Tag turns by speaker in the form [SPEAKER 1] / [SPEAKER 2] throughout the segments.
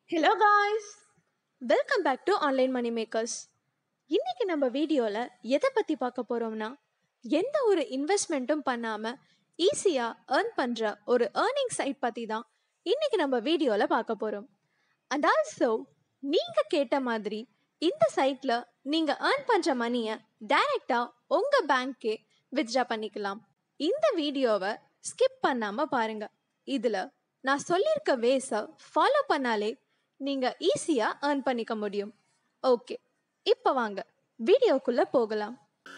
[SPEAKER 1] hello guys welcome back to online money makers இன்னைக்கு நம்ம வீடியோவில் எதை பற்றி பார்க்க போகிறோம்னா எந்த ஒரு இன்வெஸ்ட்மெண்ட்டும் பண்ணாமல் ஈஸியாக ஏர்ன் பண்ணுற ஒரு ஏர்னிங் சைட் பற்றி தான் இன்னைக்கு நம்ம வீடியோவில் பார்க்க போகிறோம் அண்ட் ஆல்சோ நீங்கள் கேட்ட மாதிரி இந்த சைட்டில் நீங்கள் ஏர்ன் பண்ணுற மணியை டைரெக்டாக உங்கள் பேங்க்கே வித்ட்ரா பண்ணிக்கலாம் இந்த வீடியோவை ஸ்கிப் பண்ணாமல் பாருங்கள் இதில் நான் சொல்லியிருக்க வேஸை ஃபாலோ பண்ணாலே நீங்கள் ஈஸியாக ஏர்ன் பண்ணிக்க முடியும் ஓகே இப்போ வாங்க வீடியோக்குள்ளே போகலாம்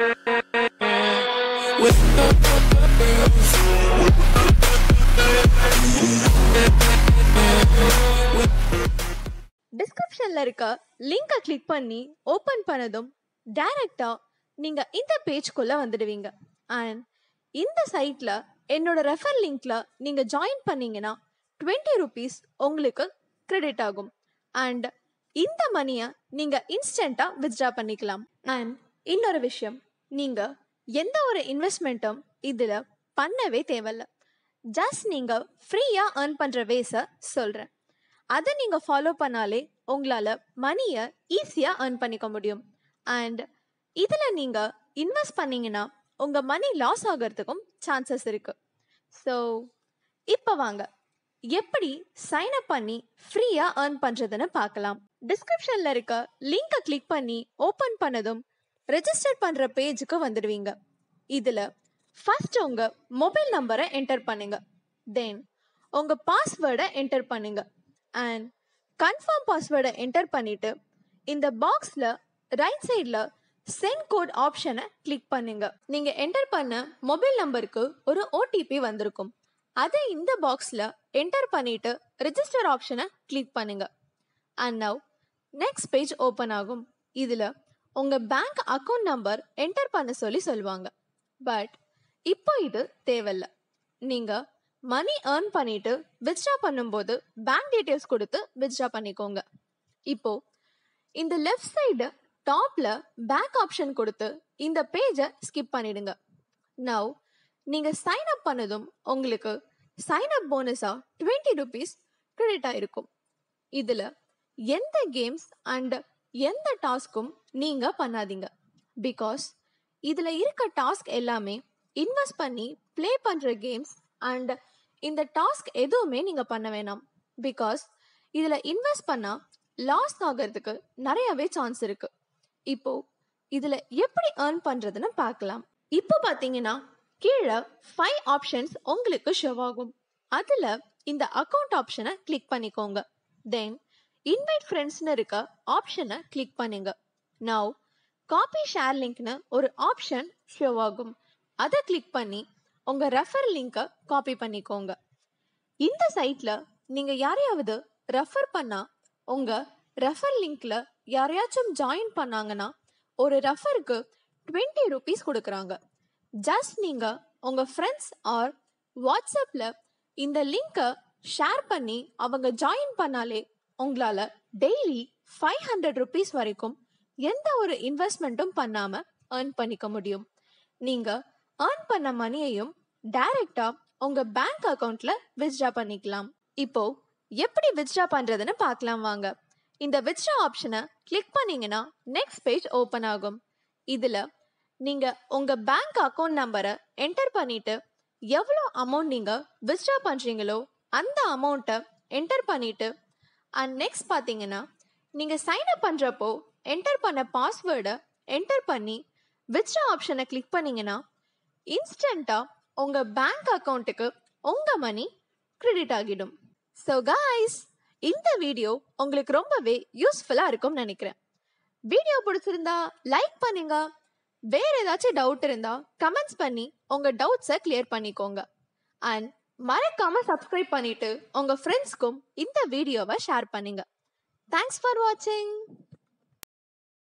[SPEAKER 1] டிஸ்கிரிப்ஷனில் இருக்க லிங்கை கிளிக் பண்ணி ஓப்பன் பண்ணதும் டைரெக்டாக நீங்கள் இந்த பேஜ்குள்ளே வந்துடுவீங்க அண்ட் இந்த சைட்டில் என்னோட ரெஃபர் லிங்க்ல நீங்கள் ஜாயின் பண்ணீங்கன்னா டுவெண்ட்டி ருபீஸ் உங்களுக்கு கிரெடிட் ஆகும் அண்ட் இந்த மணியை நீங்கள் இன்ஸ்டண்ட்டாக வித்ட்ரா பண்ணிக்கலாம் அண்ட் இன்னொரு விஷயம் நீங்கள் எந்த ஒரு இன்வெஸ்ட்மெண்ட்டும் இதில் பண்ணவே தேவையில்ல ஜஸ்ட் நீங்கள் ஃப்ரீயாக ஏர்ன் பண்ணுற வேஸை சொல்கிறேன் அதை நீங்கள் ஃபாலோ பண்ணாலே உங்களால் மணியை ஈஸியாக ஏர்ன் பண்ணிக்க முடியும் அண்ட் இதில் நீங்கள் இன்வெஸ்ட் பண்ணீங்கன்னா உங்கள் மணி லாஸ் ஆகிறதுக்கும் சான்சஸ் இருக்குது ஸோ இப்போ வாங்க எப்படி சைன் அப் பண்ணி ஃப்ரீயாக ஏர்ன் பண்ணுறதுன்னு பார்க்கலாம் டிஸ்கிரிப்ஷனில் இருக்க லிங்கை கிளிக் பண்ணி ஓப்பன் பண்ணதும் ரெஜிஸ்டர் பண்ணுற பேஜுக்கு வந்துடுவீங்க இதில் ஃபர்ஸ்ட் உங்கள் மொபைல் நம்பரை என்டர் பண்ணுங்க தென் உங்கள் பாஸ்வேர்டை என்டர் பண்ணுங்க அண்ட் கன்ஃபார்ம் பாஸ்வேர்டை என்டர் பண்ணிவிட்டு இந்த பாக்ஸில் ரைட் சைடில் சென்ட் கோட் ஆப்ஷனை கிளிக் பண்ணுங்க நீங்க என்டர் பண்ண மொபைல் நம்பருக்கு ஒரு ஓடிபி வந்திருக்கும் அதை இந்த பாக்ஸ்ல என்டர் பண்ணிட்டு ரெஜிஸ்டர் ஆப்ஷனை கிளிக் பண்ணுங்க and now next page open ஆகும் இதுல உங்க பேங்க் அக்கவுண்ட் நம்பர் என்டர் பண்ண சொல்லி சொல்லுவாங்க பட் இப்போ இது தேவையில்ல நீங்க மணி ஏர்ன் பண்ணிட்டு வித்ட்ரா பண்ணும்போது பேங்க் டீட்டெயில்ஸ் கொடுத்து வித்ட்ரா பண்ணிக்கோங்க இப்போ இந்த லெஃப்ட் சைடு டாப்ல பேக் ஆப்ஷன் கொடுத்து இந்த பேஜை ஸ்கிப் பண்ணிடுங்க நவ் நீங்க சைன் அப் பண்ணதும் உங்களுக்கு சைன் அப் போனஸா டுவெண்ட்டி ருபீஸ் கிரெடிட் ஆயிருக்கும் இதுல எந்த கேம்ஸ் அண்ட் எந்த டாஸ்க்கும் நீங்க பண்ணாதீங்க பிகாஸ் இதுல இருக்க டாஸ்க் எல்லாமே இன்வெஸ்ட் பண்ணி ப்ளே பண்ற கேம்ஸ் அண்ட் இந்த டாஸ்க் எதுவுமே நீங்க பண்ண வேணாம் பிகாஸ் இதுல இன்வெஸ்ட் பண்ணா லாஸ் ஆகிறதுக்கு நிறையவே சான்ஸ் இருக்கு இப்போ இதுல எப்படி ஏர்ன் பண்றதுன்னு பார்க்கலாம் இப்போ பாத்தீங்கன்னா கீழே ஃபைவ் ஆப்ஷன்ஸ் உங்களுக்கு ஷோ ஆகும் அதுல இந்த அக்கவுண்ட் ஆப்ஷனை கிளிக் பண்ணிக்கோங்க தென் இன்வைட் ஃப்ரெண்ட்ஸ்னு இருக்க ஆப்ஷனை கிளிக் பண்ணுங்க நவ் காப்பி ஷேர் லிங்க்னு ஒரு ஆப்ஷன் ஷோ ஆகும் அதை கிளிக் பண்ணி உங்க ரெஃபர் லிங்கை காப்பி பண்ணிக்கோங்க இந்த சைட்ல நீங்க யாரையாவது ரெஃபர் பண்ணா உங்க ரெஃபர் லிங்க்ல யாரையாச்சும் ஜாயின் பண்ணாங்கன்னா ஒரு ரெஃபருக்கு டுவெண்ட்டி ருபீஸ் கொடுக்குறாங்க ஜஸ்ட் நீங்க உங்க ஃப்ரெண்ட்ஸ் ஆர் வாட்ஸ்அப்ல இந்த லிங்கை ஷேர் பண்ணி அவங்க ஜாயின் பண்ணாலே உங்களால டெய்லி ஃபைவ் ஹண்ட்ரட் ருபீஸ் வரைக்கும் எந்த ஒரு இன்வெஸ்ட்மெண்ட்டும் பண்ணாம ஏர்ன் பண்ணிக்க முடியும் நீங்க ஏர்ன் பண்ண மணியையும் டைரக்டா உங்க பேங்க் அக்கவுண்ட்ல வித்ட்ரா பண்ணிக்கலாம் இப்போ எப்படி வித்ட்ரா பண்றதுன்னு பார்க்கலாம் வாங்க இந்த வித்ட்ரா ஆப்ஷனை கிளிக் பண்ணீங்கன்னா நெக்ஸ்ட் பேஜ் ஓப்பன் ஆகும் இதுல நீங்க உங்க பேங்க் அக்கவுண்ட் நம்பரை என்டர் பண்ணிட்டு எவ்வளோ அமௌண்ட் நீங்க வித்ட்ரா பண்றீங்களோ அந்த அமௌண்ட்டை என்டர் பண்ணிட்டு அண்ட் நெக்ஸ்ட் பார்த்தீங்கன்னா நீங்க சைன் அப் பண்றப்போ என்டர் பண்ண பாஸ்வேர்டை என்டர் பண்ணி வித்ட்ரா ஆப்ஷனை கிளிக் பண்ணீங்கன்னா இன்ஸ்டண்டா உங்க பேங்க் அக்கவுண்ட்டுக்கு உங்க மணி கிரெடிட் ஆகிடும் ஸோ காய்ஸ் இந்த வீடியோ உங்களுக்கு ரொம்பவே யூஸ்ஃபுல்லாக இருக்கும்னு நினைக்கிறேன் வீடியோ பிடிச்சிருந்தா லைக் பண்ணுங்க வேற ஏதாச்சும் டவுட் இருந்தா கமெண்ட்ஸ் பண்ணி உங்க டவுட்ஸை கிளியர் பண்ணிக்கோங்க அண்ட் மறக்காம சப்ஸ்கிரைப் பண்ணிட்டு உங்க ஃப்ரெண்ட்ஸ்க்கும் இந்த வீடியோவை ஷேர் பண்ணுங்க தேங்க்ஸ் ஃபார் வாட்சிங்